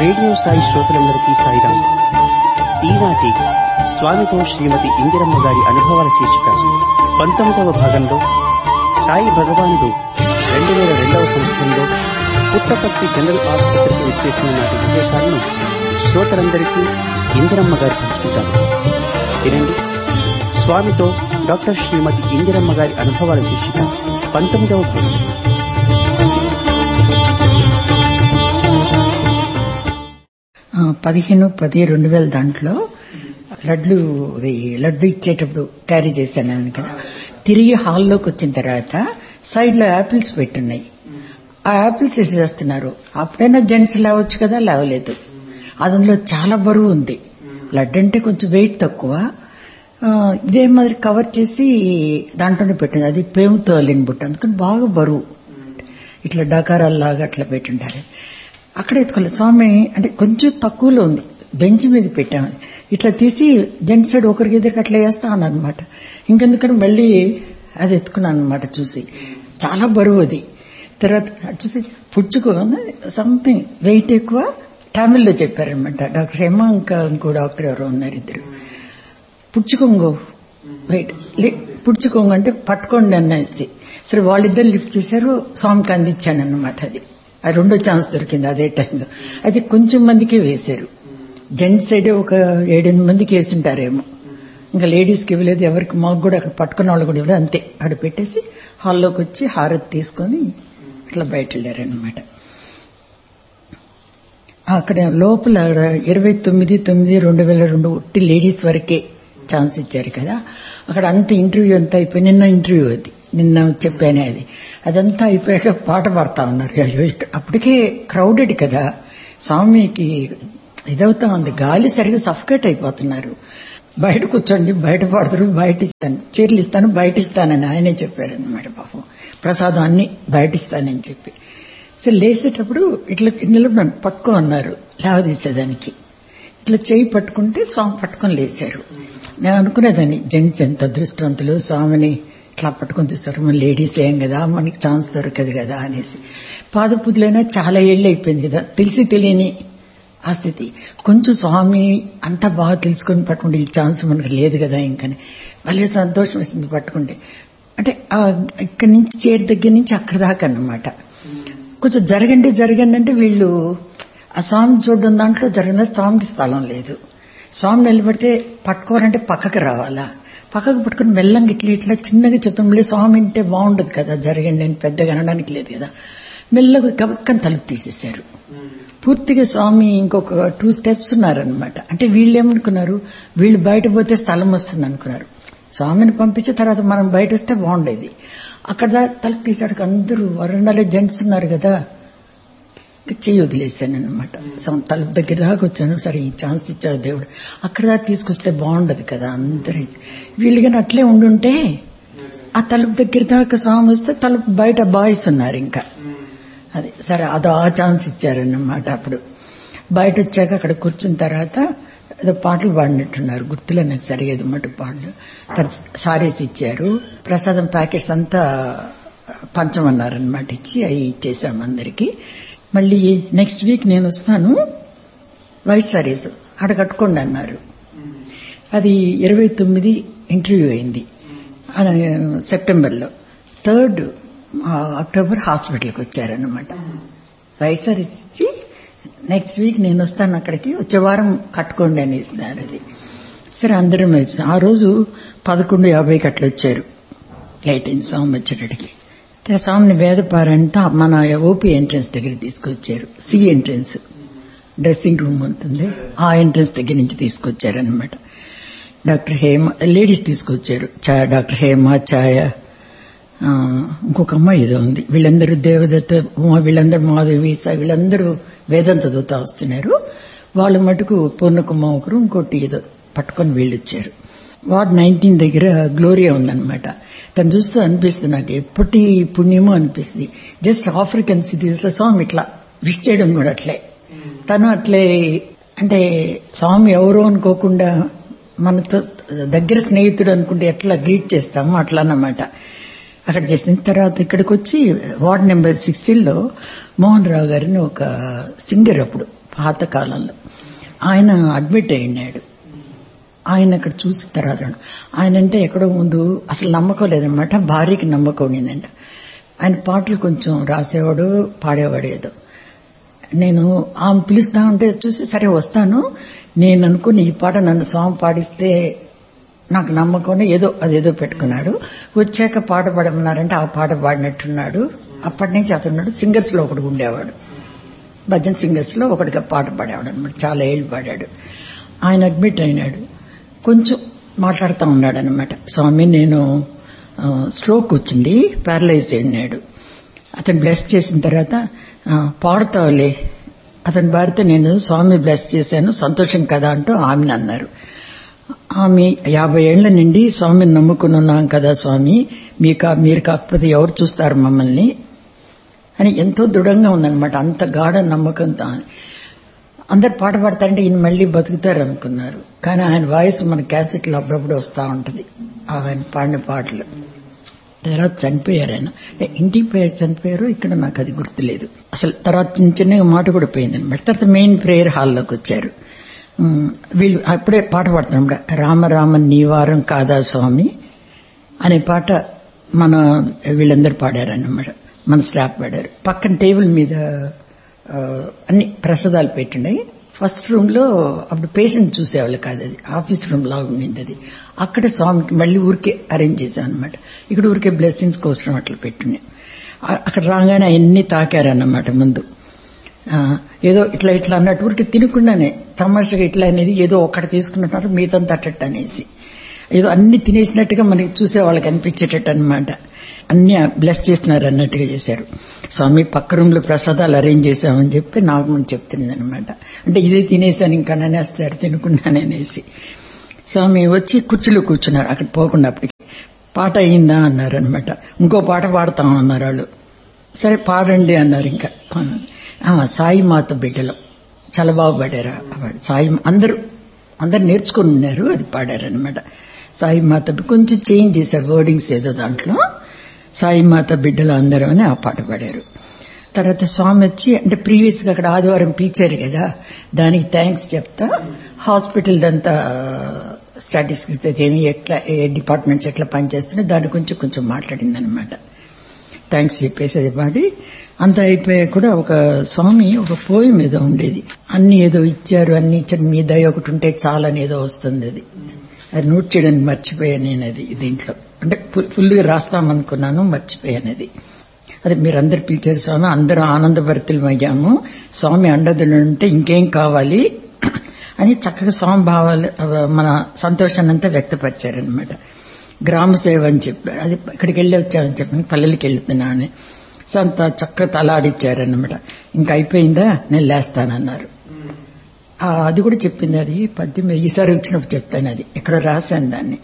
Radio Sai శ్రోతలందరికీ సాయిరాం ఈనాటి స్వామితో శ్రీమతి ఇందిరమ్మ గారి అనుభవాల శీర్షిక పంతొమ్మిదవ భాగంలో సాయి భగవానుడు రెండు వేల రెండవ సంవత్సరంలో పుట్టపర్తి జనరల్ ఆసుపత్రికి వచ్చేసిన నాటి విశేషాలను శ్రోతలందరికీ ఇందిరమ్మ గారు పంచుకుంటారు వినండి స్వామితో డాక్టర్ శ్రీమతి ఇందిరమ్మ గారి అనుభవాల శీర్షిక పంతొమ్మిదవ భాగం ఆ, పదిహేను పది రెండు వేల దాంట్లో లడ్లు ఇది లడ్డు ఇచ్చేటప్పుడు క్యారీ చేశాను కదా తిరిగి హాల్లోకి వచ్చిన తర్వాత సైడ్ లో యాపిల్స్ పెట్టున్నాయి ఆ యాపిల్స్ వేసేస్తున్నారు అప్పుడైనా జెంట్స్ లేవచ్చు కదా లేవలేదు అందులో చాలా బరువు ఉంది లడ్డు అంటే కొంచెం వెయిట్ తక్కువ ఆ, ఇదే మాదిరి కవర్ చేసి దాంట్లోనే పెట్టింది అది పేముతో అల్లిన బుట్ట అందుకని బాగా బరువు ఇట్లా డకారాల్లాగా అట్లా పెట్టుంటారు అక్కడ ఎత్తుకోలేదు స్వామి అంటే కొంచెం తక్కువలో ఉంది బెంచ్ మీద పెట్టాము ఇట్లా తీసి జెంట్ సైడ్ ఒకరికి ఇద్దరికి అట్లా వేస్తా ఉన్నాను అనమాట ఇంకెందుకని మళ్ళీ అది ఎత్తుకున్నాను అనమాట చూసి చాలా బరువు అది తర్వాత చూసి పుచ్చుకో సంథింగ్ వెయిట్ ఎక్కువ టామిల్లో చెప్పారనమాట డాక్టర్ హేమ ఇంకా ఇంకో డాక్టర్ ఎవరో ఉన్నారు ఇద్దరు పుచ్చుకొంగు వెయిట్ పుచ్చుకొంగు అంటే పట్టుకోండి అనేసి సరే వాళ్ళిద్దరు లిఫ్ట్ చేశారు స్వామికి అందించాను అన్నమాట అది అది రెండో ఛాన్స్ దొరికింది అదే టైంలో అయితే కొంచెం మందికి వేశారు జెంట్స్ సైడ్ ఒక ఏడెనిమిది మందికి వేసుంటారేమో ఇంకా లేడీస్కి ఇవ్వలేదు ఎవరికి మాకు కూడా అక్కడ పట్టుకున్న వాళ్ళు కూడా ఇవ్వలేదు అంతే అక్కడ పెట్టేసి హాల్లోకి వచ్చి హారతి తీసుకొని ఇట్లా బయట వెళ్ళారనమాట అక్కడ లోపల ఇరవై తొమ్మిది తొమ్మిది రెండు వేల రెండు ఒట్టి లేడీస్ వరకే ఛాన్స్ ఇచ్చారు కదా అక్కడ అంత ఇంటర్వ్యూ అంతా అయిపోయి నిన్న ఇంటర్వ్యూ అది నిన్న చెప్పానే అది అదంతా అయిపోయాక పాట పాడుతా ఉన్నారు అయ్యో ఇక్కడ అప్పటికే క్రౌడెడ్ కదా స్వామికి ఇదవుతా ఉంది గాలి సరిగా సఫకేట్ అయిపోతున్నారు బయట కూర్చోండి బయట పాడతారు బయట ఇస్తాను చీరలు ఇస్తాను బయట ఇస్తానని ఆయనే చెప్పారనమాట పాపం ప్రసాదం అన్ని బయట ఇస్తానని చెప్పి సో లేసేటప్పుడు ఇట్లా నిలబడి పట్టుకో అన్నారు లేవదీసేదానికి ఇట్లా చేయి పట్టుకుంటే స్వామి పట్టుకొని లేచారు నేను అనుకునేదాన్ని జెంట్స్ ఎంత అదృష్టవంతులు స్వామిని ఇట్లా పట్టుకొని తీస్తారు మన లేడీస్ ఏం కదా మనకి ఛాన్స్ దొరకదు కదా అనేసి పాదపూజలైనా చాలా ఏళ్ళు అయిపోయింది కదా తెలిసి తెలియని ఆ స్థితి కొంచెం స్వామి అంతా బాగా తెలుసుకొని పట్టుకుంటే ఈ ఛాన్స్ మనకు లేదు కదా ఇంకని భలే సంతోషం వేసింది పట్టుకుంటే అంటే ఆ ఇక్కడి నుంచి చేరి దగ్గర నుంచి అక్కడ దాకా అన్నమాట కొంచెం జరగండి జరగండి అంటే వీళ్ళు ఆ స్వామి చూడడం దాంట్లో జరిగిన స్వామికి స్థలం లేదు స్వామి నిలబడితే పట్టుకోవాలంటే పక్కకు రావాలా పక్కకు పట్టుకుని మెల్లంగా ఇట్లా ఇట్లా చిన్నగా చెప్తాం మళ్ళీ స్వామి అంటే బాగుండదు కదా జరగండి అని పెద్దగా అనడానికి లేదు కదా మెల్లగా గబక్కని తలుపు తీసేశారు పూర్తిగా స్వామి ఇంకొక టూ స్టెప్స్ ఉన్నారనమాట అంటే వీళ్ళు ఏమనుకున్నారు వీళ్ళు బయట పోతే స్థలం వస్తుంది అనుకున్నారు స్వామిని పంపించిన తర్వాత మనం బయట వస్తే బాగుండేది అక్కడ దా- తలుపు తీసాడు అందరూ వరండాలో జెంట్స్ ఉన్నారు కదా ఇక చెయ్యి వదిలేశాను అనమాట తలుపు దగ్గర దాకా వచ్చాను సరే ఈ ఛాన్స్ ఇచ్చాడు దేవుడు అక్కడ దాకా తీసుకొస్తే బాగుండదు కదా అందరి వీళ్ళు కానీ అట్లే ఉండుంటే ఆ తలుపు దగ్గర దాకా స్వామి వస్తే తలుపు బయట బాయ్స్ ఉన్నారు ఇంకా అది సరే అదో ఆ ఛాన్స్ ఇచ్చారన్నమాట అప్పుడు బయట వచ్చాక అక్కడ కూర్చున్న తర్వాత ఏదో పాటలు పాడినట్టున్నారు గుర్తులే నాకు సరిగేది మటు పాటలు తర్వాత సారీస్ ఇచ్చారు ప్రసాదం ప్యాకెట్స్ అంతా పంచమన్నారనమాట ఇచ్చి అవి ఇచ్చేసాం అందరికి మళ్ళీ నెక్స్ట్ వీక్ నేను వస్తాను వైట్ సారీస్ ఆడ కట్టుకోండి అన్నారు అది ఇరవై తొమ్మిది ఇంటర్వ్యూ అయింది ఆ, సెప్టెంబర్లో థర్డ్ అక్టోబర్ హాస్పిటల్కి వచ్చారనమాట వైట్ సారీస్ ఇచ్చి నెక్స్ట్ వీక్ నేను వస్తాను అక్కడికి వచ్చే వారం కట్టుకోండి అనేసినారు అది సరే అందరం వేసాం ఆ రోజు పదకొండు యాభైకి అట్లా వచ్చారు లైట్ అయింది స్వామి వచ్చేటడికి తర్వాత స్వామిని వేదపారంతా మన ఓపీ ఎంట్రన్స్ దగ్గర తీసుకొచ్చారు సి ఎంట్రన్స్ డ్రెస్సింగ్ రూమ్ ఉంటుంది ఆ ఎంట్రన్స్ దగ్గర నుంచి తీసుకొచ్చారనమాట డాక్టర్ హేమ లేడీస్ తీసుకొచ్చారు ఛాయ డాక్టర్ హేమ ఛాయ ఆ, ఇంకొక అమ్మాయి ఏదో ఉంది వీళ్ళందరూ దేవదత్త ఉమా వీళ్ళందరూ మాధవి సా వీళ్ళందరూ వేదం చదువుతా వస్తున్నారు వాళ్ళ మటుకు పూర్ణకుమ్మ ఒకరు ఇంకోటి ఏదో పట్టుకొని వీళ్ళు వచ్చారు వార్డ్ నైన్టీన్ దగ్గర గ్లోరియా ఉందన్నమాట తను చూస్తూ అనిపిస్తుంది నాకు ఎప్పటి పుణ్యమో అనిపిస్తుంది జస్ట్ ఆఫ్రికన్ సిటీస్ లో స్వామి ఇట్లా విష్ చేయడం కూడా అట్లే తను అట్లే అంటే స్వామి ఎవరో అనుకోకుండా మనతో దగ్గర స్నేహితుడు అనుకుంటే ఎట్లా గ్రీట్ చేస్తామో అట్లా అన్నమాట అక్కడ చేసిన తర్వాత ఇక్కడికి వచ్చి వార్డ్ నెంబర్ సిక్స్టీన్లో మోహన్ రావు గారిని ఒక సింగర్ అప్పుడు పాత కాలంలో ఆయన అడ్మిట్ అయినాడు ఆయన అక్కడ చూసిన తర్వాత ఆయన అంటే ఎక్కడో ముందు అసలు నమ్మకం లేదనమాట భార్యకి నమ్మకం ఉండిందంట ఆయన పాటలు కొంచెం రాసేవాడు పాడేవాడు ఏదో నేను ఆమె పిలుస్తా ఉంటే చూసి సరే వస్తాను నేను అనుకుని ఈ పాట నన్ను స్వామి పాడిస్తే నాకు నమ్మకం ఏదో అదేదో పెట్టుకున్నాడు వచ్చాక పాట పాడమన్నారంటే ఆ పాట పాడినట్టున్నాడు అప్పటి నుంచి అతనున్నాడు సింగర్స్ లో ఒకడు ఉండేవాడు భజన్ సింగర్స్ లో ఒకటిగా పాట పాడేవాడు అనమాట చాలా ఏళ్ళు పాడాడు ఆయన అడ్మిట్ అయినాడు కొంచెం మాట్లాడుతూ ఉన్నాడు అనమాట స్వామి నేను స్ట్రోక్ వచ్చింది ప్యారలైజ్ అయినాడు అతను బ్లెస్ చేసిన తర్వాత పాడుతావులే అతని భార్యతో నేను స్వామి బ్లెస్ చేశాను సంతోషం కదా అంటూ ఆమెను అన్నారు ఆమె యాభై ఏళ్ల నుండి స్వామిని నమ్ముకుని ఉన్నాం కదా స్వామి మీకు మీరు కాకపోతే ఎవరు చూస్తారు మమ్మల్ని అని ఎంతో దృఢంగా ఉందన్నమాట అంత గాఢ నమ్మకంతో అందరు పాట పాడతారంటే ఈయన మళ్ళీ బతుకుతారు అనుకున్నారు కానీ ఆయన వాయిస్ మన క్యాసెట్లో అప్పుడప్పుడు వస్తూ ఉంటుంది ఆయన పాడిన పాటలు తర్వాత చనిపోయారు ఆయన ఇంటికి పోయారు చనిపోయారు ఇక్కడ నాకు అది గుర్తులేదు అసలు తర్వాత చిన్న చిన్నగా మాట కూడా పోయింది అనమాట తర్వాత మెయిన్ ప్రేయర్ హాల్లోకి వచ్చారు వీళ్ళు అప్పుడే పాట పాడుతున్నాం రామ రామ నీవారం కాదా స్వామి అనే పాట మన వీళ్ళందరూ పాడారన్నమాట మన స్టాఫ్ పాడారు పక్కన టేబుల్ మీద అన్ని ప్రసాదాలు పెట్టినాయి ఫస్ట్ రూమ్ లో అప్పుడు పేషెంట్ చూసేవాళ్ళు కాదు అది ఆఫీస్ రూమ్ లాగా ఉండింది అది అక్కడ స్వామికి మళ్ళీ ఊరికే అరేంజ్ చేశాం అనమాట ఇక్కడ ఊరికే బ్లెస్సింగ్స్ కోసం అట్లా పెట్టున్నాయి అక్కడ రాగానే అవన్నీ తాకారన్నమాట ముందు ఏదో ఇట్లా ఇట్లా అన్నట్టు ఊరికి తినకుండానే తమాషగా ఇట్లా అనేది ఏదో ఒక్కటి తీసుకున్నట్టు మిగతా అట్టట్టు అనేసి ఏదో అన్ని తినేసినట్టుగా మనకి చూసే వాళ్ళకి అనిపించేటట్టు అనమాట అన్ని బ్లెస్ చేస్తున్నారు అన్నట్టుగా చేశారు స్వామి పక్క రూమ్ లో ప్రసాదాలు అరేంజ్ చేశామని చెప్పి నాకు ముందు చెప్తున్నది అనమాట అంటే ఇదే తినేసాను ఇంకా అనేస్తారు తినకుండానేసి స్వామి వచ్చి కుర్చీలో కూర్చున్నారు అక్కడ పోకుండా అప్పటికి పాట అయిందా అన్నారు అనమాట ఇంకో పాట పాడతాం అన్నారు వాళ్ళు సరే పాడండి అన్నారు ఇంకా సాయి మాత బిడ్డలో చాలా బాగా పాడారు సాయి అందరూ అందరు నేర్చుకుని ఉన్నారు అది పాడారనమాట సాయి మాత కొంచెం చేంజ్ చేశారు వర్డింగ్స్ ఏదో దాంట్లో సాయి మాత బిడ్డలు అందరూ అని ఆ పాట పాడారు తర్వాత స్వామి వచ్చి అంటే ప్రీవియస్ గా అక్కడ ఆదివారం పిలిచారు కదా దానికి థ్యాంక్స్ చెప్తా హాస్పిటల్ దంతా స్టాటిస్టిక్స్ ఏమి ఎట్లా ఏ డిపార్ట్మెంట్స్ ఎట్లా పనిచేస్తున్నాయి దాని గురించి కొంచెం మాట్లాడింది అనమాట థ్యాంక్స్ చెప్పేసి అది పాడి అంత అయిపోయా కూడా ఒక స్వామి ఒక పోయం ఏదో ఉండేది అన్ని ఏదో ఇచ్చారు అన్ని ఇచ్చారు మీ దయ ఒకటి ఉంటే చాలని ఏదో వస్తుంది అది అది నోట్ చేయడానికి మర్చిపోయాను నేను అది దీంట్లో అంటే ఫుల్గా రాస్తామనుకున్నాను మర్చిపోయాను అది అది మీరందరు పిలిచారు స్వామి అందరూ ఆనందభరితులం అయ్యాము స్వామి అండదులు ఉంటే ఇంకేం కావాలి అని చక్కగా స్వామి భావాలు మన సంతోషాన్ని అంతా వ్యక్తపరిచారనమాట గ్రామ సేవ అని చెప్పారు అది ఇక్కడికి వెళ్ళి వచ్చామని చెప్పాను పల్లెలకి వెళ్తున్నాను సో అంత చక్కగా తలాడిచ్చారనమాట ఇంకా అయిపోయిందా నేను లేస్తానన్నారు అది కూడా చెప్పింది అది పద్యం ఈసారి వచ్చినప్పుడు చెప్తాను అది ఎక్కడో రాశాను దాన్ని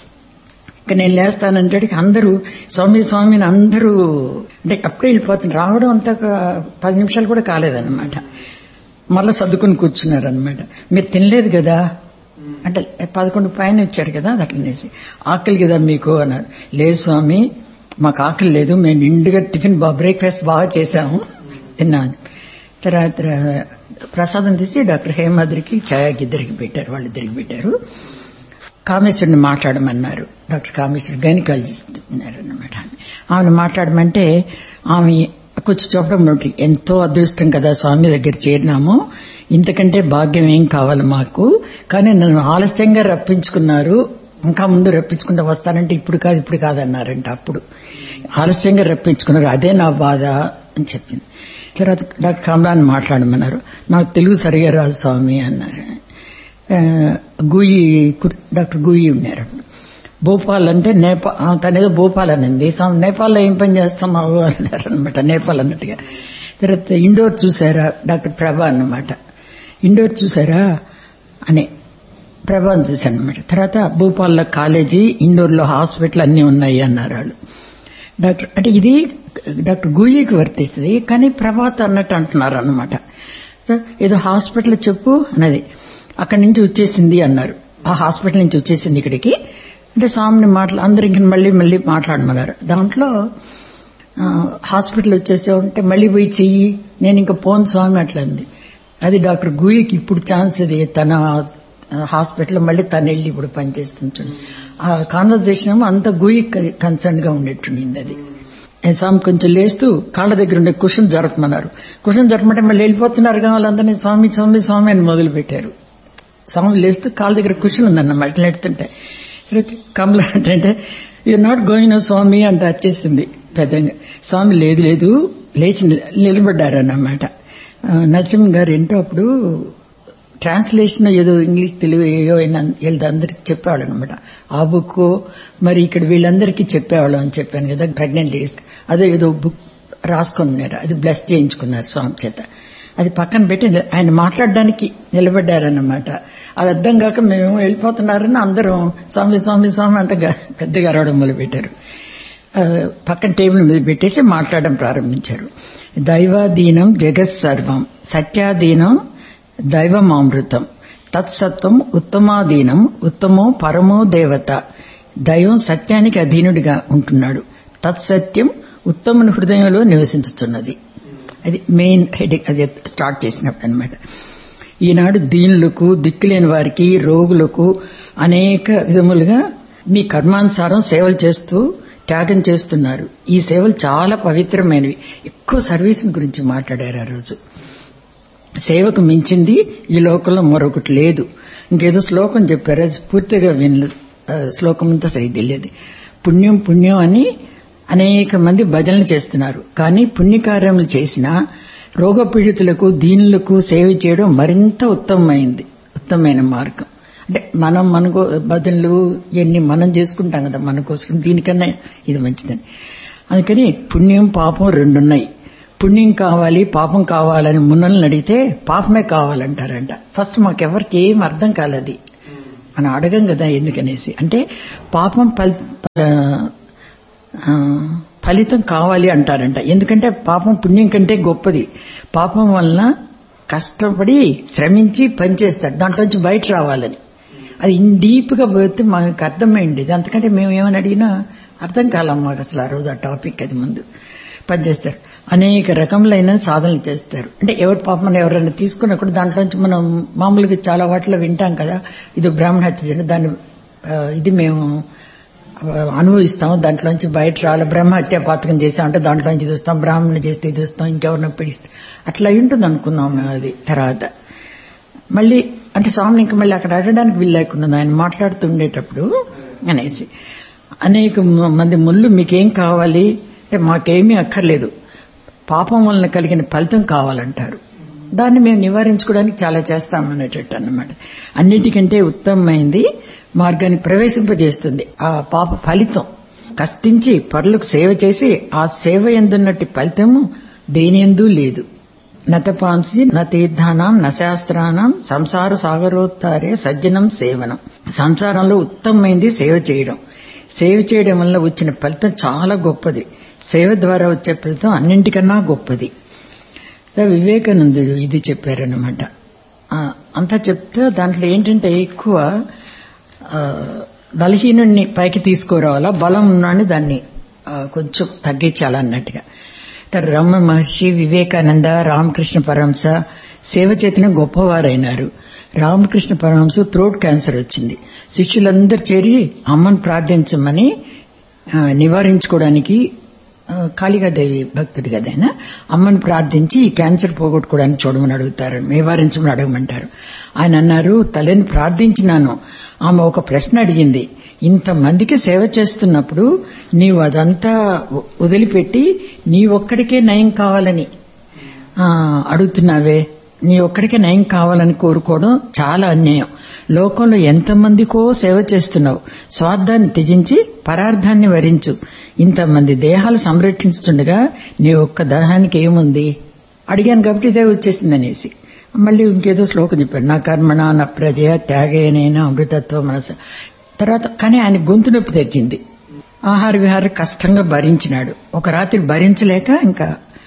ఇక నేను లేస్తానంటే అందరూ స్వామి స్వామిని అందరూ అంటే అప్పుడే వెళ్ళిపోతుంది రావడం అంతా పది నిమిషాలు కూడా కాలేదన్నమాట మళ్ళీ సర్దుకుని కూర్చున్నారనమాట మీరు తినలేదు కదా అంటే పదకొండు పైన వచ్చారు కదా అది అట్లనేసి ఆకలి కదా మీకు అన్నారు లేదు స్వామి మాకు ఆకలి లేదు మేము నిండుగా టిఫిన్ బ్రేక్ఫాస్ట్ బాగా చేశాము తిన్నాను తర్వాత ప్రసాదం తీసి డాక్టర్ హేమాద్రికి ఛాయాకి ఇద్దరికి పెట్టారు వాళ్ళిద్దరికి పెట్టారు కామేశ్వరుని మాట్లాడమన్నారు డాక్టర్ కామేశ్వరి గైనకాలజిస్ట్ ఉన్నారన్నమాట ఆమెను మాట్లాడమంటే ఆమె కొంచెం చెప్పడం నోటి ఎంతో అదృష్టం కదా స్వామి దగ్గర చేరినాము ఇంతకంటే భాగ్యం ఏం కావాలి మాకు కానీ నన్ను ఆలస్యంగా రప్పించుకున్నారు ఇంకా ముందు రప్పించుకుంటూ వస్తానంటే ఇప్పుడు కాదు ఇప్పుడు కాదన్నారంట అప్పుడు ఆలస్యంగా రప్పించుకున్నారు అదే నా బాధ అని చెప్పింది తర్వాత డాక్టర్ కమలాన్ని మాట్లాడమన్నారు నాకు తెలుగు సరిగా రాదు స్వామి అన్నారు గుయి డాక్టర్ గుయి ఉన్నారు భోపాల్ అంటే నేపాల్ తనేదో భోపాల్ అనింది నేపాల్లో ఏం పని చేస్తామావు అన్నారు అనమాట నేపాల్ అన్నట్టుగా తర్వాత ఇండోర్ చూసారా డాక్టర్ ప్రభా అన్నమాట ఇండోర్ చూసారా అని ప్రభాని చూశాను అనమాట తర్వాత భూపాల్లో కాలేజీ ఇండోర్లో హాస్పిటల్ అన్నీ ఉన్నాయి అన్నారు వాళ్ళు డాక్టర్ అంటే ఇది డాక్టర్ గూయికి వర్తిస్తుంది కానీ ప్రభాత్ అన్నట్టు అంటున్నారు అనమాట ఏదో హాస్పిటల్ చెప్పు అన్నది అక్కడి నుంచి వచ్చేసింది అన్నారు ఆ హాస్పిటల్ నుంచి వచ్చేసింది ఇక్కడికి అంటే స్వామిని మాట్లా అందరికి మళ్ళీ మళ్ళీ మాట్లాడమన్నారు దాంట్లో హాస్పిటల్ వచ్చేసే ఉంటే మళ్ళీ పోయి చెయ్యి నేను ఇంకా పోను స్వామి అట్లా అంది అది డాక్టర్ గూయికి ఇప్పుడు ఛాన్స్ ఇది తన హాస్పిటల్ మళ్ళీ తను వెళ్ళి ఇప్పుడు పనిచేస్తుంది చూడండి ఆ కాన్వర్జేషన్ ఏమో అంత గూయి కన్సర్న్ గా ఉండేట్టుండింది అది ఏ స్వామి కొంచెం లేస్తూ కాళ్ళ దగ్గర ఉండే కుషన్ జరపమన్నారు కుషన్ జరపమంటే మళ్ళీ వెళ్ళిపోతున్నారు వాళ్ళందరినీ స్వామి స్వామి స్వామి అని మొదలు పెట్టారు స్వామి లేస్తూ కాళ్ళ దగ్గర కుషన్ ఉందన్న మట్టి నెడుతుంటే కమల అంటే యు నాట్ గోయింగ్ నో స్వామి అంటే వచ్చేసింది పెద్దగా స్వామి లేదు లేదు లేచి నిలబడ్డారన్నమాట నరసింహ గారు ఏంటో అప్పుడు ట్రాన్స్లేషన్ ఏదో ఇంగ్లీష్ తెలుగు ఏయో వీళ్ళది అందరికి చెప్పేవాళ్ళు అనమాట ఆ బుక్ మరి ఇక్కడ వీళ్ళందరికీ చెప్పేవాళ్ళం అని చెప్పాను కదా ప్రెగ్నెంట్ లేడీస్ అదే ఏదో బుక్ రాసుకున్నారు అది బ్లెస్ చేయించుకున్నారు స్వామి చేత అది పక్కన పెట్టి ఆయన మాట్లాడడానికి నిలబడ్డారన్నమాట అది అర్థం కాక మేము వెళ్ళిపోతున్నారని అందరం స్వామి స్వామి స్వామి అంటే పెద్దగా అరవడం మొదలుపెట్టారు పక్కన టేబుల్ మీద పెట్టేసి మాట్లాడడం ప్రారంభించారు దైవాధీనం జగత్ సర్వం సత్యాధీనం దైవమామృతం తత్సత్వం ఉత్తమాధీనం ఉత్తమో పరమో దేవత దైవం సత్యానికి అధీనుడిగా ఉంటున్నాడు తత్సత్యం ఉత్తముని హృదయంలో నివసించుతున్నది అది మెయిన్ హెడ్ అది స్టార్ట్ చేసినప్పుడు అనమాట ఈనాడు దీనులకు దిక్కులేని వారికి రోగులకు అనేక విధములుగా మీ కర్మానుసారం సేవలు చేస్తూ త్యాగం చేస్తున్నారు ఈ సేవలు చాలా పవిత్రమైనవి ఎక్కువ సర్వీస్ గురించి మాట్లాడారు ఆ రోజు సేవకు మించింది ఈ లోకంలో మరొకటి లేదు ఇంకేదో శ్లోకం చెప్పారు అది పూర్తిగా వినలేదు శ్లోకం అంతా సరిగ్గా తెలియదు పుణ్యం పుణ్యం అని అనేక మంది భజనలు చేస్తున్నారు కానీ పుణ్యకార్యములు చేసినా రోగపీడితులకు దీనులకు సేవ చేయడం మరింత ఉత్తమమైంది ఉత్తమమైన మార్గం అంటే మనం మనకు భజనలు ఇవన్నీ మనం చేసుకుంటాం కదా మన కోసం దీనికన్నా ఇది మంచిదని అందుకని పుణ్యం పాపం రెండున్నాయి పుణ్యం కావాలి పాపం కావాలని మున్నల్ని అడిగితే పాపమే కావాలంటారంట ఫస్ట్ మాకెవరికి ఏం అర్థం కాలేదు మనం అడగం కదా ఎందుకనేసి అంటే పాపం ఫలితం కావాలి అంటారంట ఎందుకంటే పాపం పుణ్యం కంటే గొప్పది పాపం వలన కష్టపడి శ్రమించి పనిచేస్తాడు దాంట్లోంచి బయట రావాలని అది డీప్ గా పోతే మాకు అర్థమైంది అంతకంటే మేము ఏమని అడిగినా అర్థం కాలం మాకు అసలు ఆ రోజు ఆ టాపిక్ అది ముందు పనిచేస్తారు అనేక రకములైన సాధనలు చేస్తారు అంటే ఎవరి పాపం ఎవరైనా తీసుకున్నా కూడా దాంట్లోంచి మనం మామూలుగా చాలా వాటిలో వింటాం కదా ఇది బ్రాహ్మణ హత్య చేయడం దాన్ని ఇది మేము అనుభవిస్తాం దాంట్లోంచి బయట రావాలి బ్రహ్మహత్య పాతకం చేసాం అంటే దాంట్లోంచి ఇది వస్తాం బ్రాహ్మణ చేస్తే ఇది వస్తాం ఇంకెవరినో పిడిస్తే అట్లా ఉంటుంది అనుకున్నాం మేము అది తర్వాత మళ్ళీ అంటే స్వామిని ఇంకా మళ్ళీ అక్కడ అడగడానికి వీలు లేకుండా ఆయన మాట్లాడుతుండేటప్పుడు అనేసి అనేక మంది ముళ్ళు మీకేం కావాలి అంటే మాకేమీ అక్కర్లేదు పాపం వలన కలిగిన ఫలితం కావాలంటారు దాన్ని మేము నివారించుకోవడానికి చాలా చేస్తామనేటట్టు అన్నమాట అన్నిటికంటే ఉత్తమమైంది మార్గాన్ని ప్రవేశింపజేస్తుంది ఆ పాప ఫలితం కష్టించి పరులకు సేవ చేసి ఆ సేవ ఎందున్నట్టు ఫలితము దేని ఎందు లేదు నతపాంసి న తీర్థానం న శాస్త్రానం సంసార సాగరోత్తారే సజ్జనం సేవనం సంసారంలో ఉత్తమమైంది సేవ చేయడం సేవ చేయడం వల్ల వచ్చిన ఫలితం చాలా గొప్పది సేవ ద్వారా వచ్చే ఫలితం అన్నింటికన్నా గొప్పది వివేకానందుడు ఇది చెప్పారనమాట అంతా చెప్తే దాంట్లో ఏంటంటే ఎక్కువ బలహీనుణ్ణి పైకి తీసుకురావాలా బలం ఉన్నాన్ని దాన్ని కొంచెం తగ్గించాలన్నట్టుగా తర్వాత రమ మహర్షి వివేకానంద రామకృష్ణ పరహంస సేవ చేతిన గొప్పవారైనారు రామకృష్ణ పరమహంస థ్రోట్ క్యాన్సర్ వచ్చింది శిష్యులందరూ చేరి అమ్మను ప్రార్థించమని నివారించుకోవడానికి కాళికాదేవి భక్తుడు కదైనా అమ్మను ప్రార్థించి ఈ క్యాన్సర్ పోగొట్టుకోవడానికి చూడమని అడుగుతారు నివారించమని అడగమంటారు ఆయన అన్నారు తల్లిని ప్రార్థించినాను ఆమె ఒక ప్రశ్న అడిగింది ఇంతమందికి సేవ చేస్తున్నప్పుడు నీవు అదంతా వదిలిపెట్టి నీ ఒక్కడికే నయం కావాలని అడుగుతున్నావే నీ ఒక్కడికే నయం కావాలని కోరుకోవడం చాలా అన్యాయం లోకంలో ఎంతమందికో సేవ చేస్తున్నావు స్వార్థాన్ని త్యజించి పరార్థాన్ని వరించు ఇంతమంది దేహాలు సంరక్షిస్తుండగా నీ ఒక్క దేహానికి ఏముంది అడిగాను కాబట్టి ఇదే వచ్చేసింది అనేసి మళ్ళీ ఇంకేదో శ్లోకం చెప్పాడు నా కర్మణ నా ప్రజయ త్యాగేనైనా అమృతత్వ మనసు తర్వాత కానీ ఆయన గొంతు నొప్పి తగ్గింది ఆహార విహార కష్టంగా భరించినాడు ఒక రాత్రి భరించలేక ఇంకా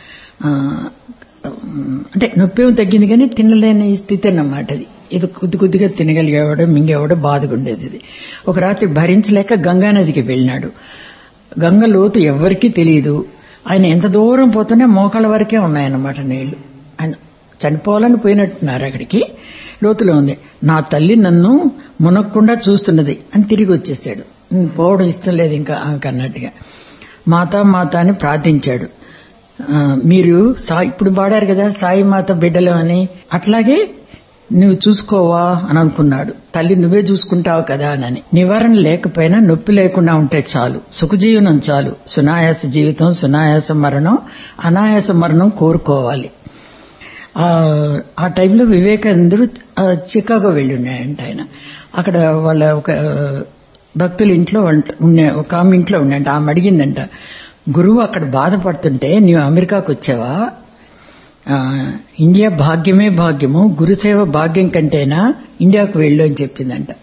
అంటే నొప్పి తగ్గింది కానీ తినలేని స్థితి అన్నమాట అది ఇది కొద్ది కొద్దిగా తినగలిగేవాడు మింగేవాడు బాధగా ఉండేది ఇది ఒక రాత్రి భరించలేక గంగానదికి వెళ్ళినాడు గంగ లోతు ఎవ్వరికీ తెలియదు ఆయన ఎంత దూరం పోతూనే మోకాళ్ళ వరకే ఉన్నాయన్నమాట నీళ్లు ఆయన చనిపోవాలని పోయినట్టున్నారు అక్కడికి లోతులో ఉంది నా తల్లి నన్ను మునక్కుండా చూస్తున్నది అని తిరిగి వచ్చేసాడు ఉమ్, పోవడం ఇష్టం లేదు ఇంకా ఆమెకు అన్నట్టుగా మాత మాత అని ప్రార్థించాడు ఆ, మీరు సా- ఇప్పుడు పాడారు కదా సాయి మాత బిడ్డలు అని అట్లాగే నువ్వు చూసుకోవా అని అనుకున్నాడు తల్లి నువ్వే చూసుకుంటావు కదా అని నివారణ లేకపోయినా నొప్పి లేకుండా ఉంటే చాలు సుఖజీవనం చాలు సునాయాస జీవితం సునాయాస మరణం అనాయాస మరణం కోరుకోవాలి ఆ ఆ టైంలో వివేకానందుడు ఆ, చికాగో వెళ్ళి ఉన్నాయంట ఆయన అక్కడ వాళ్ళ ఒక ఆ, భక్తుల ఇంట్లో వంట- ఉండే ఒక ఆమె ఇంట్లో ఉండంట ఆమె అడిగిందంట గురువు అక్కడ బాధపడుతుంటే నీవు అమెరికాకు వచ్చావా ఆ, ఇండియా భాగ్యమే భాగ్యము గురుసేవ భాగ్యం కంటేనా ఇండియాకు వెళ్ళు అని చెప్పిందంట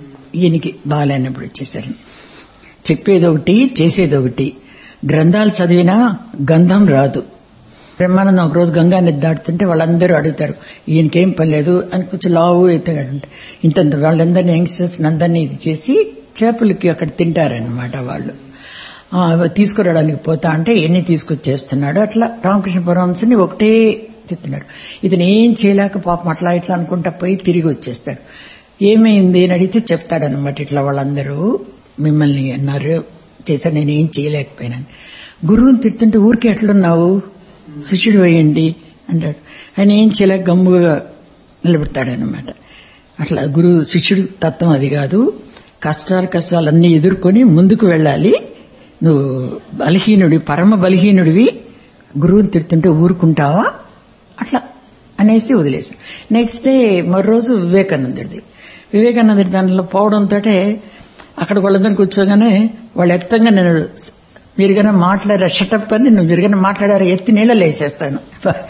ఈయనకి బాగాలేనప్పుడు వచ్చేసరి చెప్పేది ఒకటి చేసేది ఒకటి గ్రంథాలు చదివినా గంధం రాదు బ్రహ్మానందం ఒక రోజు గంగా నది దాటుతుంటే వాళ్ళందరూ అడుగుతారు ఈయనకేం పని లేదు అని కొంచెం లావు ఎత్తాడంట ఇంతంత వాళ్ళందరినీ యంగ్స్టర్స్ అందరినీ ఇది చేసి చేపలకి అక్కడ తింటారనమాట వాళ్ళు ఆ, తీసుకురావడానికి పోతా అంటే ఎన్ని తీసుకొచ్చేస్తున్నాడు అట్లా రామకృష్ణ పరమహంసని ఒకటే తిత్తున్నాడు ఇతను ఏం చేయలేక పాపం అట్లా ఇట్లా అనుకుంటా పోయి తిరిగి వచ్చేస్తాడు ఏమైంది అని అడిగితే చెప్తాడనమాట ఇట్లా వాళ్ళందరూ మిమ్మల్ని అన్నారు చేశాను నేను ఏం చేయలేకపోయినాను గురువుని తిడుతుంటే ఊరికే ఎట్లున్నావు శిష్యుడు వేయండి అంటాడు ఆయన ఏం చేయలేక గమ్ముగా నిలబెడతాడనమాట అట్లా గురువు శిష్యుడు తత్వం అది కాదు కష్టాలు కష్టాలన్నీ ఎదుర్కొని ముందుకు వెళ్ళాలి నువ్వు బలహీనుడి పరమ బలహీనుడివి గురువుని తిడుతుంటే ఊరుకుంటావా అట్లా అనేసి వదిలేసి నెక్స్ట్ డే మరో రోజు వివేకానందుడిది వివేకానందుడి దానిలో పోవడంతో అక్కడ వాళ్ళందరూ కూర్చోగానే వాళ్ళు ఎక్తంగా నేను మీరు కన్నా మాట్లాడారు షటప్ అని నువ్వు మీరు కన్నా మాట్లాడారు ఎత్తి నీళ్ళలో వేసేస్తాను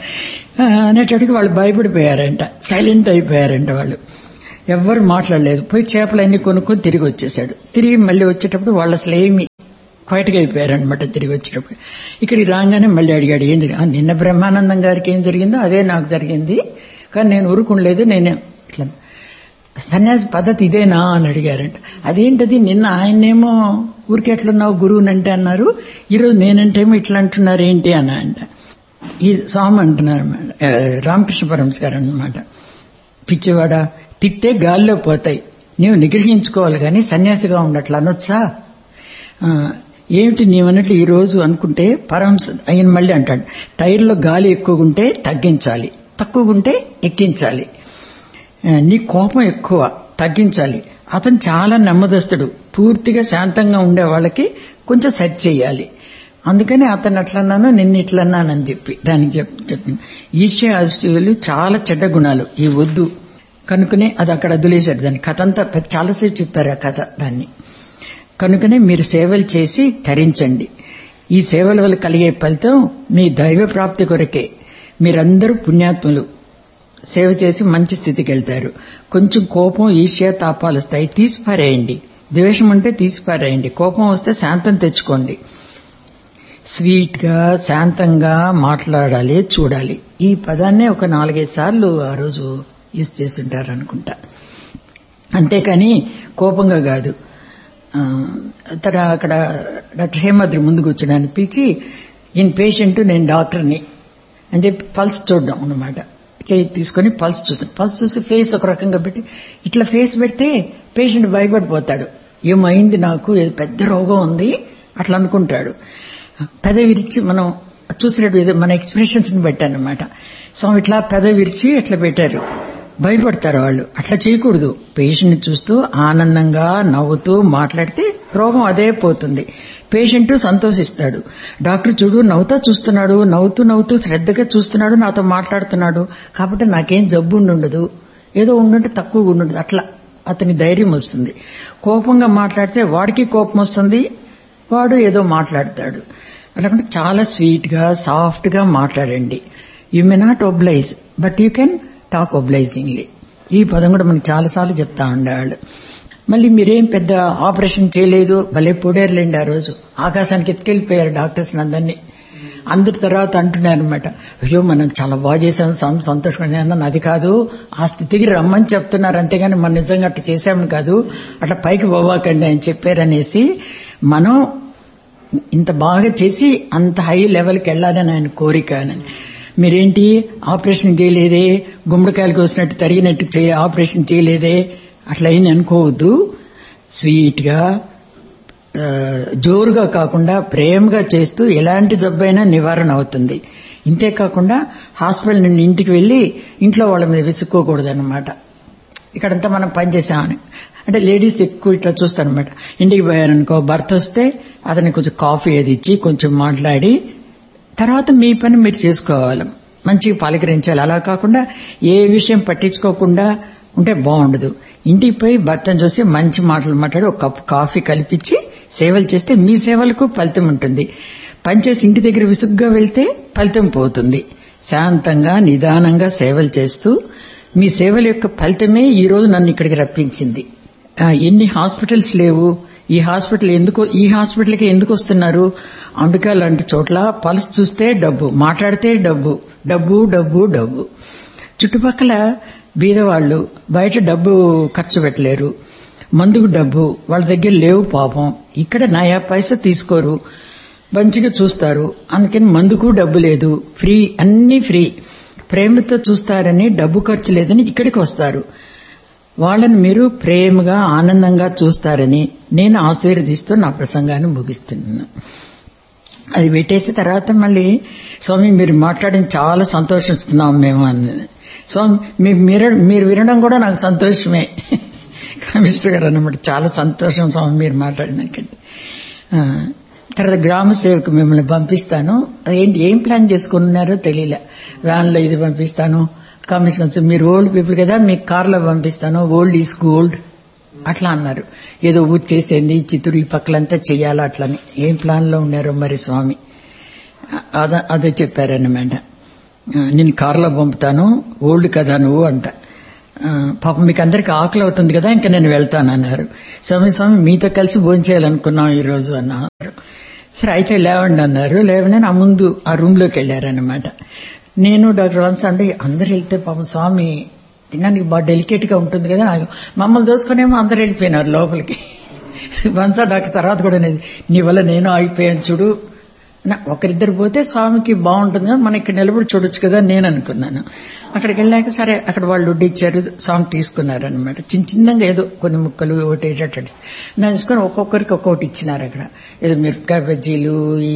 ఆ, అనేటప్పటికి వాళ్ళు భయపడిపోయారంట సైలెంట్ అయిపోయారంట వాళ్ళు ఎవ్వరు మాట్లాడలేదు పోయి చేపలన్నీ కొనుక్కొని తిరిగి వచ్చేసాడు తిరిగి మళ్ళీ వచ్చేటప్పుడు వాళ్ళు అసలు ఏమి క్వైట్గా అయిపోయారనమాట తిరిగి వచ్చేటప్పుడు ఇక్కడికి రాగానే మళ్ళీ అడిగాడు ఏం జరిగింది "ఆ, నిన్న బ్రహ్మానందం గారికి ఏం జరిగిందో అదే నాకు జరిగింది కానీ నేను ఊరుకుండలేదు నేను ఇట్లా సన్యాసి పద్ధతి ఇదేనా అని అడిగారంట అదేంటది నిన్న ఆయన్నేమో ఊరికి ఎట్లున్నావు గురువునంటే అన్నారు ఈరోజు నేనంటేమో ఇట్లా అంటున్నారు ఏంటి అన్న అంట ఈ స్వామి అంటున్నారు అన్నమాట. ఆ, రామకృష్ణ పరమస్ గారు అన్నమాట పిచ్చివాడ తిట్టే గాల్లో పోతాయి నీవు నిగ్రహించుకోవాలి కానీ సన్యాసిగా ఉండట్లా అనొచ్చా ఆ, ఏమిటి నీవన్నట్లు ఈ రోజు అనుకుంటే పరహంస ఆయన మళ్ళీ అంటాడు టైర్లో గాలి ఎక్కువ ఉంటే తగ్గించాలి తక్కువ ఉంటే ఎక్కించాలి ఆ, నీ కోపం ఎక్కువ తగ్గించాలి అతను చాలా నెమ్మదస్తుడు పూర్తిగా శాంతంగా ఉండే వాళ్ళకి కొంచెం సెట్ చేయాలి అందుకని అతను అట్లన్నాను నిన్న ఇట్లన్నానని చెప్పి దానికి చెప్ చెప్పింది ఈర్ష్య అసూయలు చాలా చెడ్డ గుణాలు ఈ వద్దు కనుకనే అది అక్కడ వదిలేశాడు దాని కథ అంతా పెద్ద- చాలాసేపు చెప్పారు ఆ కథ దాన్ని కనుకనే మీరు సేవలు చేసి తరించండి ఈ సేవల వల్ల కలిగే ఫలితం మీ దైవ ప్రాప్తి కొరకే మీరందరూ పుణ్యాత్ములు సేవ చేసి మంచి స్థితికి వెళ్తారు కొంచెం కోపం ఈర్ష్య తాపాలు వస్తాయి తీసిపారేయండి ద్వేషం ఉంటే తీసిపారేయండి కోపం వస్తే శాంతం తెచ్చుకోండి స్వీట్ గా శాంతంగా మాట్లాడాలి చూడాలి ఈ పదాన్నే ఒక నాలుగైదు సార్లు ఆ రోజు యూజ్ చేస్తుంటారు అనుకుంటా అంతేకాని కోపంగా కాదు ఆ, తన అక్కడ డాక్టర్ హేమాద్రి ముందు కూర్చోడానికి పిలిచి ఈయన పేషెంట్ నేను డాక్టర్ని అని చెప్పి పల్స్ చూడడం అన్నమాట చేయి తీసుకొని పల్స్ చూస్తాను పల్స్ చూసి ఫేస్ ఒక రకంగా పెట్టి ఇట్లా ఫేస్ పెడితే పేషెంట్ భయపడిపోతాడు ఏమైంది నాకు ఏదో పెద్ద రోగం ఉంది అట్లా అనుకుంటాడు పెద విరిచి మనం చూసినట్టు ఏదో మన ఎక్స్ప్రెషన్స్ ని పెట్టానమాట స్వామి ఇట్లా పెద విరిచి అట్లా పెట్టారు భయపడతారు వాళ్ళు అట్లా చేయకూడదు పేషెంట్ చూస్తూ ఆనందంగా నవ్వుతూ మాట్లాడితే రోగం అదే పోతుంది పేషెంట్ సంతోషిస్తాడు డాక్టర్ చూడు నవ్వుతా చూస్తున్నాడు నవ్వుతూ నవ్వుతూ శ్రద్ధగా చూస్తున్నాడు నాతో మాట్లాడుతున్నాడు కాబట్టి నాకేం జబ్బు ఉండుండదు ఏదో ఉండుంటే తక్కువ ఉండుండదు అట్లా అతని ధైర్యం వస్తుంది కోపంగా మాట్లాడితే వాడికి కోపం వస్తుంది వాడు ఏదో మాట్లాడతాడు అట్లా చాలా స్వీట్ గా సాఫ్ట్ గా మాట్లాడండి you may not oblige but you can talk obligingly ఈ పదం కూడా మనకి చాలాసార్లు చెప్తా ఉండేవాళ్ళు మళ్ళీ మీరేం పెద్ద ఆపరేషన్ చేయలేదు భలే పొడేర్లేండి ఆ రోజు ఆకాశానికి ఎత్తుకెళ్ళిపోయారు డాక్టర్స్ అందరినీ అందరి తర్వాత అంటున్నారు అనమాట అయ్యో మనం చాలా బాగా చేశాం స్వామి సంతోషంగా అన్నాను అది కాదు ఆ స్థితికి రమ్మని చెప్తున్నారు అంతేగాని మనం నిజంగా అట్లా చేశామని కాదు అట్లా పైకి పోవాకండి అని చెప్పారనేసి మనం ఇంత బాగా చేసి అంత హై లెవెల్కి వెళ్ళాలని ఆయన కోరిక అని మీరేంటి ఆపరేషన్ చేయలేదే గుమ్మడికాయలు కోసినట్టు తరిగినట్టు చేయ ఆపరేషన్ చేయలేదే అట్లా అయింది అనుకోవద్దు స్వీట్ గా ఆ, జోరుగా కాకుండా ప్రేమగా చేస్తూ ఎలాంటి జబ్బైనా నివారణ అవుతుంది ఇంతే కాకుండా హాస్పిటల్ నుండి ఇంటికి వెళ్లి ఇంట్లో వాళ్ళ మీద విసుక్కోకూడదు అనమాట ఇక్కడంతా మనం పనిచేసామని అంటే లేడీస్ ఎక్కువ ఇట్లా చూస్తారనమాట ఇంటికి పోయారనుకో భర్త వస్తే అతనికి కొంచెం కాఫీ అది ఇచ్చి కొంచెం మాట్లాడి తర్వాత మీ పని మీరు చేసుకోవాలి మంచిగా పలకరించాలి అలా కాకుండా ఏ విషయం పట్టించుకోకుండా ఉంటే బాగుండదు ఇంటికి పోయి భర్తను చూసి మంచి మాటలు మాట్లాడి ఒక కప్పు కాఫీ కల్పించి సేవలు చేస్తే మీ సేవలకు ఫలితం ఉంటుంది పనిచేసి ఇంటి దగ్గర విసుగ్గా వెళ్తే ఫలితం పోతుంది శాంతంగా నిదానంగా సేవలు చేస్తూ మీ సేవల యొక్క ఫలితమే ఈ రోజు నన్ను ఇక్కడికి రప్పించింది ఆ, ఎన్ని హాస్పిటల్స్ లేవు ఈ హాస్పిటల్ ఎందుకు ఈ హాస్పిటల్కి ఎందుకు వస్తున్నారు అంబికా లాంటి చోట్ల పల్స్ చూస్తే డబ్బు మాట్లాడితే డబ్బు డబ్బు డబ్బు డబ్బు చుట్టుపక్కల బీదవాళ్లు బయట డబ్బు ఖర్చు పెట్టలేరు మందుకు డబ్బు వాళ్ళ దగ్గర లేవు పాపం ఇక్కడ నయా పైసా తీసుకోరు మంచిగా చూస్తారు అందుకని మందుకు డబ్బు లేదు ఫ్రీ అన్ని ఫ్రీ ప్రేమతో చూస్తారని డబ్బు ఖర్చు లేదని ఇక్కడికి వస్తారు వాళ్ళని మీరు ప్రేమగా ఆనందంగా చూస్తారని నేను ఆశీర్వదిస్తూ నా ప్రసంగాన్ని ముగిస్తున్నాను అది పెట్టేసిన తర్వాత మళ్ళీ స్వామి మీరు మాట్లాడిన చాలా సంతోషిస్తున్నాం మేము అన్నది స్వామి మీ- మీరు మీరు వినడం కూడా నాకు సంతోషమే కమిషనర్ గారు అన్నమాట చాలా సంతోషం స్వామి మీరు మాట్లాడినాకండి ఆ, తర్వాత గ్రామ సేవకు మిమ్మల్ని పంపిస్తాను అదేంటి ఏం ప్లాన్ చేసుకున్నారో తెలియలే వ్యాన్లో ఇది పంపిస్తాను కమిషనర్ మీరు ఓల్డ్ పీపుల్ కదా మీకు కార్లో పంపిస్తాను ఓల్డ్ ఈజ్ గోల్డ్ అట్లా అన్నారు ఏదో ఊరు చేసేది చిత్తూరు ఈ పక్కలంతా చెయ్యాలా అట్లని ఏం ప్లాన్ లో ఉన్నారో మరి స్వామి అద- అదే చెప్పారన్నమాట ఆ, నేను కారులో పంపుతాను ఓల్డ్ కదా నువ్వు అంట ఆ, పాపం మీకు అందరికి ఆకలి అవుతుంది కదా ఇంకా నేను వెళ్తాను అన్నారు స్వామి స్వామి మీతో కలిసి భోంచేయాలనుకున్నాం ఈ రోజు అన్నారు సరే అయితే లేవండి అన్నారు లేవని ఆ ముందు ఆ రూమ్ లోకి వెళ్ళారన్నమాట నేను డాక్టర్ వన్స్ అంటే అందరు వెళ్తే పాపం స్వామి తినడానికి బాగా డెలికేట్ గా ఉంటుంది కదా నాకు మమ్మల్ని దోసుకునేమో అందరు వెళ్ళిపోయినారు లోపలికి వన్స్ ఆ డాక్టర్ తర్వాత కూడా అనేది నీ వల్ల నేను ఆగిపోయాను చూడు నా- ఒకరిద్దరు పోతే స్వామికి బాగుంటుంది కదా మనం ఇక్కడ నిలబడి చూడొచ్చు కదా నేను అనుకున్నాను అక్కడికి వెళ్ళాక సరే అక్కడ వాళ్ళు వడ్డీ ఇచ్చారు స్వామి తీసుకున్నారు అనమాట చిన్న చిన్నగా ఏదో కొన్ని ముక్కలు ఒకటి ఏటట్టు నేను తీసుకొని ఒక్కొక్కరికి ఒక్కొక్కటి ఇచ్చినారు అక్కడ ఏదో మిరపకాయ బజ్జీలు ఈ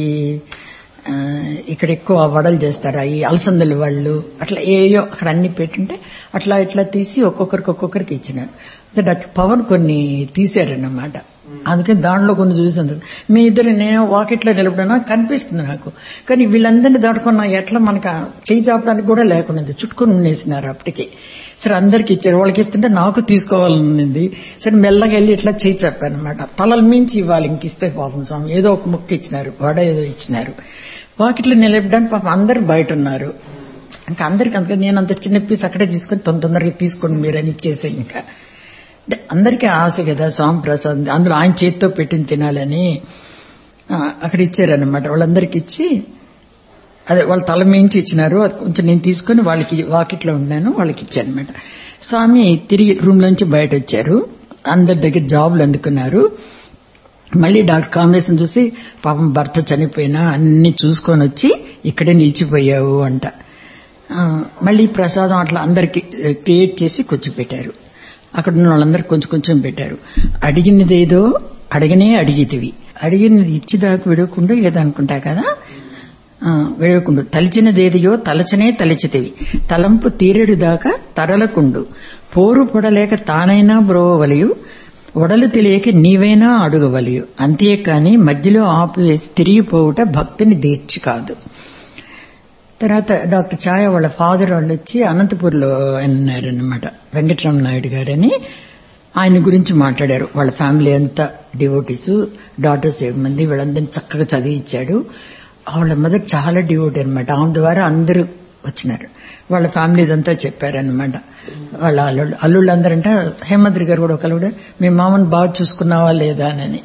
ఆ, ఇక్కడ ఎక్కువ వడలు చేస్తారు ఈ అలసందలు వాళ్ళు అట్లా ఏయో అక్కడ అన్ని పెట్టుంటే అట్లా ఇట్లా తీసి ఒక్కొక్కరికి ఒక్కొక్కరికి ఇచ్చినారు అయితే డాక్టర్ పవన్ కొన్ని తీశారన్నమాట అందుకని దాంట్లో కొన్ని చూసింది మీ ఇద్దరు నేను వాకిట్లో నిలబడినా కనిపిస్తుంది నాకు కానీ వీళ్ళందరినీ దాటుకున్నా ఎట్లా మనకు ఆ చేయి చాపడానికి కూడా లేకుండా చుట్టుకొని ఉండేసినారు అప్పటికి సరే అందరికి ఇచ్చారు వాళ్ళకి ఇస్తుంటే నాకు తీసుకోవాలనుంది సరే మెల్లగా వెళ్ళి ఇట్లా చేయి చెప్పాను అనమాట తలల మించి ఇవ్వాలి ఇంక ఇస్తే పాపం స్వామి ఏదో ఒక ముక్క ఇచ్చినారు వడ ఏదో ఇచ్చినారు వాకిట్లో నిలబడడానికి పాపం అందరు బయట ఉన్నారు ఇంకా అందరికి అందుకని నేను అంత చిన్న పీస్ అక్కడే తీసుకొని తొందర తొందరగా తీసుకోండి మీరని ఇచ్చేసే ఇంకా అంటే అందరికీ ఆశ కదా స్వామి ప్రసాద్ అందులో ఆయన చేతితో పెట్టింది తినాలని ఆ, అక్కడ ఇచ్చారనమాట వాళ్ళందరికి ఇచ్చి అదే వాళ్ళ తల మించి ఇచ్చినారు అది కొంచెం నేను తీసుకొని వాళ్ళకి వాకిట్లో ఉన్నాను వాళ్ళకి ఇచ్చాను అనమాట స్వామి తిరిగి రూమ్ లోంచి బయట వచ్చారు అందరి దగ్గర జాబులు అందుకున్నారు మళ్ళీ డాక్టర్ కాంబినేషన్ చూసి పాపం భర్త చనిపోయినా అన్ని చూసుకొని వచ్చి ఇక్కడే నిలిచిపోయావు అంట ఆ, మళ్ళీ ప్రసాదం అట్లా అందరికి క్రియేట్ చేసి కూర్చోపెట్టారు అక్కడ ఉన్న వాళ్ళందరికి కొంచెం కొంచెం పెట్టారు అడిగినదేదో అడగనే అడిగితివి అడిగినది ఇచ్చిదాకా విడవకుండా ఏదనుకుంటా కదా ఆ, విడవకుండు తలిచినదేదియో తలచనే తలిచితివి తలంపు తీరెడు దాకా తరలకుండు పోరు పొడలేక తానైనా బ్రోవవలియు ఒడలు తెలియక నీవైనా అడుగవలియు అంతేకాని మధ్యలో ఆపివేసి తిరిగిపోవుట భక్తిని దీర్చి కాదు తర్వాత డాక్టర్ ఛాయ వాళ్ళ ఫాదర్ వాళ్ళు వచ్చి అనంతపూర్లో అన్నారనమాట వెంకటరామ నాయుడు గారని ఆయన గురించి మాట్లాడారు వాళ్ళ ఫ్యామిలీ అంతా డివోటీస్ డాటర్స్ ఏడు మంది వీళ్ళందరినీ చక్కగా చదివించాడు వాళ్ళ మదర్ చాలా డివోటీ అనమాట ఆమె ద్వారా అందరూ వచ్చినారు వాళ్ళ ఫ్యామిలీ ఇదంతా చెప్పారనమాట వాళ్ళ అల్లుళ్ళు అల్లుళ్ళు అందరంట హేమంత్రి గారు కూడా ఒకళ్ళు కూడా మీ మామని బాగా చూసుకున్నావా లేదా అని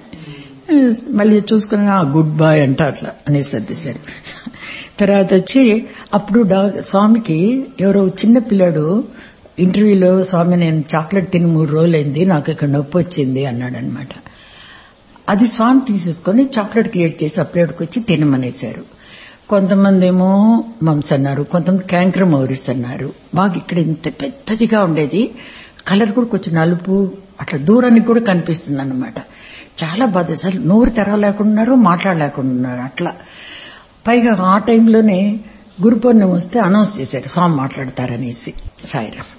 మళ్ళీ చూసుకున్నా గుడ్ బాయ్ అంట అట్లా అనేసి సర్దేశారు తర్వాత వచ్చి అప్పుడు డా- స్వామికి ఎవరో చిన్న పిల్లాడు ఇంటర్వ్యూలో స్వామి నేను చాక్లెట్ తిని మూడు రోజులైంది నాకు ఇక్కడ నొప్పి వచ్చింది అన్నాడు అనమాట అది స్వామి తీసేసుకొని చాక్లెట్ క్రియేట్ చేసి ఆ ప్లేట్కి వచ్చి తినమనేశారు కొంతమంది ఏమో మమ్స్ అన్నారు కొంతమంది క్యాంకర్ మౌరిస్ అన్నారు బాగా ఇక్కడ ఇంత పెద్దదిగా ఉండేది కలర్ కూడా కొంచెం నలుపు అట్లా దూరానికి కూడా కనిపిస్తుంది అన్నమాట చాలా బాధ అసలు నోరు తెరవలేకున్నారు మాట్లాడలేకున్నారు అట్లా పైగా ఆ టైంలోనే గురు పౌర్ణమి వస్తే అనౌన్స్ చేశారు స్వామి మాట్లాడతారనేసి సాయిరామ్